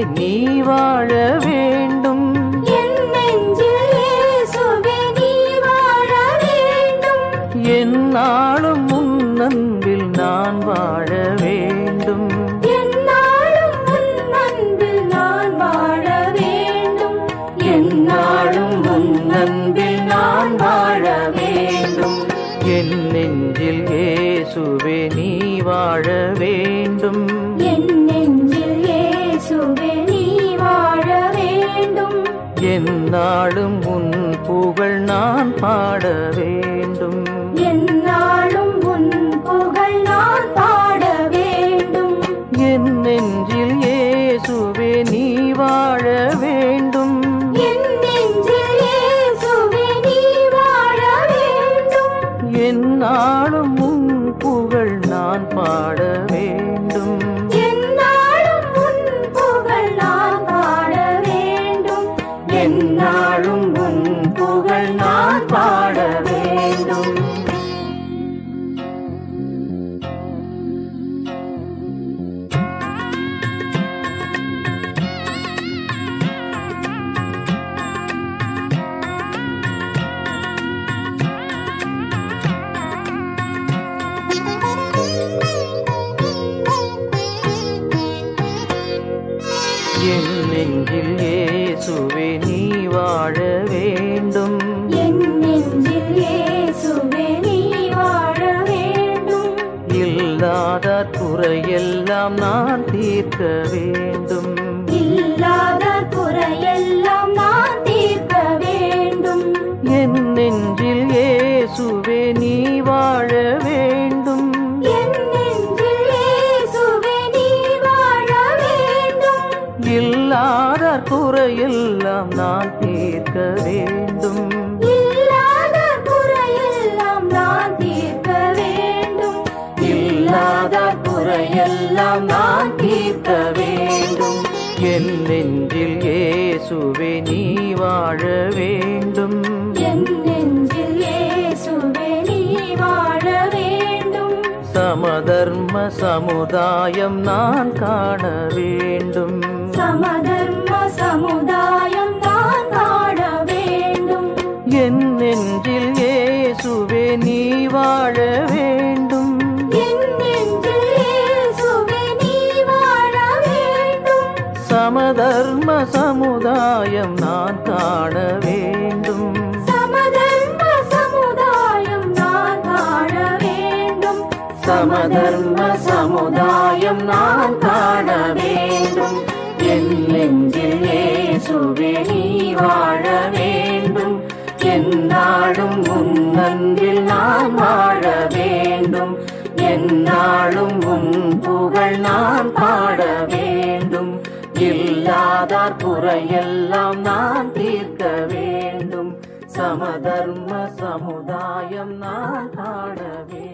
நீ வாழ வேண்டும் என் நெஞ்சில் இயேசுவே நீ வாழ வேண்டும் என்னாலும் உன் அன்பில் நான் வாழ வேண்டும் என்னாலும் உன் அன்பில் நான் வாழ வேண்டும் என்னாலும் உன் அன்பில் நான் வாழ வேண்டும் என் நெஞ்சில் இயேசுவே நீ வாழ வேண்டும் என் நெஞ்சில் இயேசுவே நீ வாழ வேண்டும் என்னாலும் உன் புகழ் நான் பாட வேண்டும் என்னாலும் உன் புகழ் நான் பாட வேண்டும் என் நெஞ்சில் இயேசுவே நீ வாழ வேண்டும் என் நெஞ்சில் இயேசுவே நீ வாழ வேண்டும் என்னாலும் உன் புகழ் நான் பாட வேண்டும் என்னாலும் உன் புகழ் நான் பாட வேண்டும் என்னாலும் உன் புகழ் நான் பாட வேண்டும் என் நெஞ்சில் இயேசுவே நீ வாழ வேண்டும் என் நெஞ்சில் இயேசுவே நீ வாழ வேண்டும் இல்லாத குறையெல்லாம் நான் தீர்க்க வேண்டும் இல்லாத குறையெல்லாம் நான் தீர்க்க வேண்டும் என் நெஞ்சில் இயேசுவே நீ வாழ வேண்டும் என் நெஞ்சில் இயேசுவே நீ வாழ வேண்டும் இல்லாத குறையெல்லாம் நான் தீர்க்க வேண்டும் இல்லாத குறையெல்லாம் நான் தீர்க்க வேண்டும் இல்லாத குறையெல்லாம் நான் தீர்க்க வேண்டும் என் நெஞ்சில் இயேசுவே நீ வாழ வேண்டும் என் நெஞ்சில் இயேசுவே நீ வாழ வேண்டும் சமதர்ம சமுதாயம் நான் காண வேண்டும் சமதர்ம சமுதாயம் நான் காண வேண்டும் என் நெஞ்சில் இயேசுவே நீ வாழ வேண்டும் என் நெஞ்சில் இயேசுவே நீ வாழ வேண்டும் சமதர்ம சமுதாயம் நான் காண வேண்டும் சமதர்ம சமுதாயம் நான் காண வேண்டும் சமதர்ம சமுதாயம் நான் காண வேண்டும் என் நெஞ்சில் இயேசுவே நீ வாழ வேண்டும் என்னாலும் உன் அன்பில் நான் வாழ வேண்டும் என்னாலும் உன் புகழ் நான் பாட வேண்டும் இல்லாதார் குறையெல்லாம் நான் தீர்க்க வேண்டும் சமதர்ம சமுதாயம் நான் காண வேண்டும்